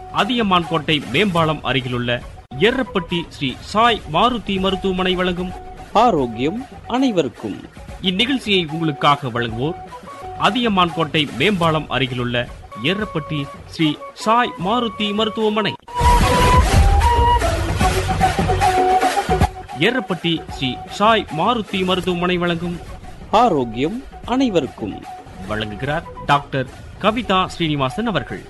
அதியமான் கோட்டை மேம்பாலம் அருகிலுள்ள எர்ரப்பட்டி ஸ்ரீ சாய் மாருதி மருத்துவமனை வழங்கும் ஆரோக்கியம் அனைவருக்கும் இந்நிகழ்ச்சியை உங்களுக்காக வழங்குவோர் அதியமான் கோட்டை மேம்பாலம் அருகிலுள்ள எர்ரப்பட்டி ஸ்ரீ சாய் மாருதி மருத்துவமனை எர்ரப்பட்டி ஸ்ரீ சாய் மாருதி மருத்துவமனை வழங்கும் ஆரோக்கியம் அனைவருக்கும் வழங்குகிறார் டாக்டர் கவிதா ஸ்ரீனிவாசன் அவர்கள்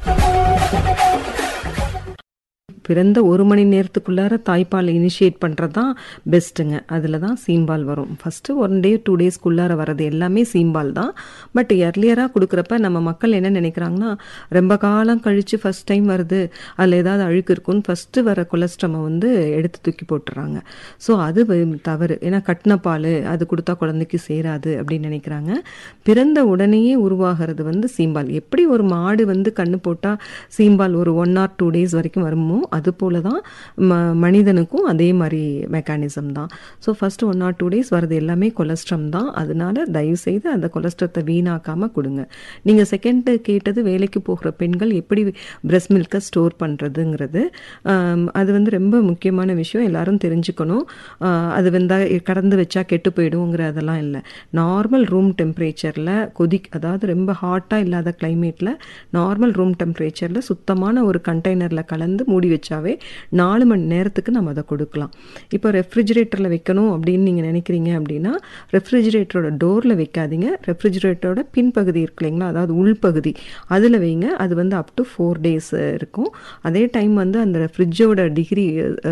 பிறந்த ஒரு மணி நேரத்துக்குள்ளார தாய்ப்பால் இனிஷியேட் பண்ணுறது தான் பெஸ்ட்டுங்க அதில் தான் சீம்பால் வரும் ஃபஸ்ட்டு ஒன் டே டூ டேஸ்க்குள்ளார வர்றது எல்லாமே சீம்பால் தான் பட் எர்லியராக கொடுக்குறப்ப நம்ம மக்கள் என்ன நினைக்கிறாங்கன்னா ரொம்ப காலம் கழித்து ஃபஸ்ட் டைம் வருது அதில் ஏதாவது அழுக்கு இருக்குன்னு ஃபஸ்ட்டு வர கொலஸ்ட்ரமை வந்து எடுத்து தூக்கி போட்டுறாங்க ஸோ அது வ- தவறு ஏன்னா கட்டின பால் அது கொடுத்தா குழந்தைக்கு சேராது அப்படின்னு நினைக்கிறாங்க பிறந்த உடனேயே உருவாகிறது வந்து சீம்பால் எப்படி ஒரு மாடு வந்து கண்ணு போட்டால் சீம்பால் ஒரு ஒன் ஆர் டூ டேஸ் வரைக்கும் வருமோ அது போல தான் ம மனிதனுக்கும் அதே மாதிரி மெக்கானிசம் தான் so first one or two days வரது எல்லாமே கொலஸ்ட்ரம் தான் அதனால தயவு செய்து அந்த கொலஸ்ட்ரத்தை வீணாக்காமல் கொடுங்க நீங்கள் செகண்ட் கேட்டது வேலைக்கு போகிற பெண்கள் எப்படி பிரஸ்ட் மில்கை ஸ்டோர் பண்ணுறதுங்கிறது அது வந்து ரொம்ப முக்கியமான விஷயம் எல்லாரும் தெரிஞ்சுக்கணும் ஆஹ் அது வந்து கடந்து வச்சா கெட்டு போயிடுங்கிற அதெல்லாம் இல்லை நார்மல் ரூம் டெம்பரேச்சரில் கொதி அதாவது ரொம்ப ஹாட்டாக இல்லாத கிளைமேட்டில் நார்மல் ரூம் டெம்பரேச்சரில் சுத்தமான ஒரு கண்டெய்னரில் கலந்து மூடி வச்சாவே நாலு மணி நேரத்துக்கு நம்ம அதை கொடுக்கலாம் இப்போ ரெஃப்ரிஜிரேட்டரில் வைக்கணும் அப்படின்னு நீங்கள் நினைக்கிறீங்க அப்படின்னா ரெஃப்ரிஜிரேட்டரோட டோரில் வைக்காதீங்க ரெஃப்ரிஜிரேட்டரோட பின்பகுதி இருக்கு இல்லைங்களா அதாவது உள்பகுதி அதில் வைங்க அது வந்து அப் டு ஃபோர் டேஸ் இருக்கும் அதே டைம் வந்து அந்த ஃப்ரிட்ஜோட டிகிரி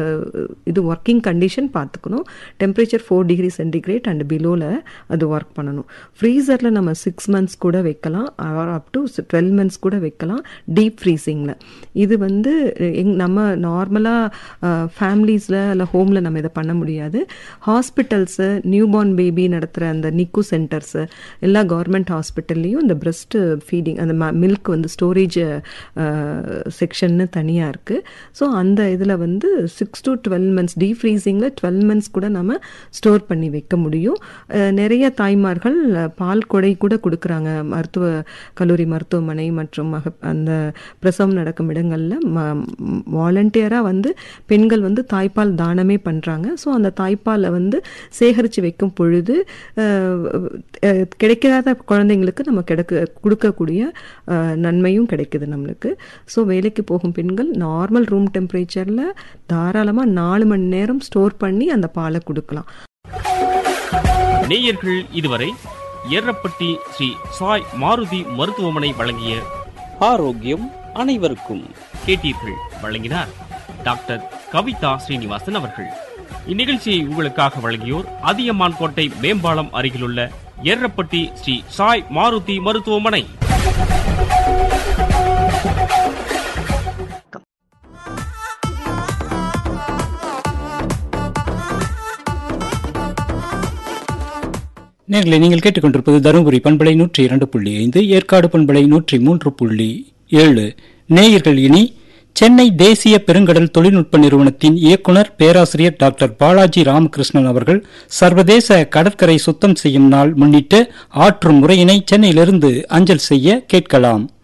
இது ஒர்க்கிங் கண்டிஷன் பார்த்துக்கணும் temperature four degree centigrade and பிலோவில் அது ஒர்க் பண்ணணும் ஃப்ரீசரில் நம்ம சிக்ஸ் மந்த்ஸ் கூட வைக்கலாம் or up to twelve months கூட வைக்கலாம் டீப் ஃப்ரீசிங்கில் இது வந்து எங் நம்ம நார்மலாக ஃபேமிலிஸில் இல்லை ஹோமில் நம்ம இதை பண்ண முடியாது ஹாஸ்பிட்டல்ஸு நியூபார்ன் பேபி நடத்துகிற அந்த நிக்கு சென்டர்ஸு எல்லா கவர்மெண்ட் ஹாஸ்பிட்டல்லையும் இந்த பிரஸ்ட் ஃபீடிங் அந்த மில்க் வந்து ஸ்டோரேஜ் செக்ஷன்னு தனியாக இருக்குது ஸோ அந்த இதில் வந்து six to twelve months deep ஃப்ரீசிங்கில் டுவெல் மந்த்ஸ் கூட நம்ம ஸ்டோர் பண்ணி வைக்க முடியும் அஹ், நிறைய தாய்மார்கள் அஹ், பால் கொடை கூட கொடுக்குறாங்க மருத்துவ கல்லூரி மருத்துவமனை மற்றும் மக அந்த பிரசவம் நடக்கும் இடங்களில் வாலண்டியராக வந்து பெண்கள் வந்து தாய்ப்பால் தானமே பண்ணுறாங்க ஸோ அந்த தாய்ப்பாலை வந்து சேகரித்து வைக்கும் பொழுது அஹ், அஹ், கிடைக்காத குழந்தைங்களுக்கு நம்ம கிடைக்க கொடுக்கக்கூடிய அஹ், நன்மையும் கிடைக்குது நம்மளுக்கு ஸோ வேலைக்கு போகும் பெண்கள் நார்மல் ரூம் டெம்பரேச்சரில் தாராளமாக நாலு மணி நேரம் ஸ்டோர் பண்ணி அந்த பாலை கொடுக்கலாம் நேயர்கள் இதுவரை எர்ரப்பட்டி ஸ்ரீ சாய் மாருதி மருத்துவமனை வழங்கிய ஆரோக்கியம் அனைவருக்கும் கேட்டீர்கள் வழங்கினார் டாக்டர் கவிதா ஸ்ரீனிவாசன் அவர்கள் இந்நிகழ்ச்சியை உங்களுக்காக வழங்கியோர் அதியமான் கோட்டை மேம்பாலம் அருகிலுள்ள எர்ரப்பட்டி ஸ்ரீ சாய் மாருதி மருத்துவமனை நேர்களை நீங்கள் கேட்டுக்கொண்டிருப்பது தருமபுரி பண்பலை நூற்றி இரண்டு புள்ளி ஐந்து ஏற்காடு பண்பலை நூற்றி மூன்று புள்ளி ஏழு நேயர்கள் இனி சென்னை தேசிய பெருங்கடல் தொழில்நுட்ப நிறுவனத்தின் இயக்குனர் பேராசிரியர் டாக்டர் பாலாஜி ராமகிருஷ்ணன் அவர்கள் சர்வதேச கடற்கரை சுத்தம் செய்யும் நாள் முன்னிட்டு ஆற்றும் முறையினை சென்னையிலிருந்து அஞ்சல் செய்ய கேட்கலாம்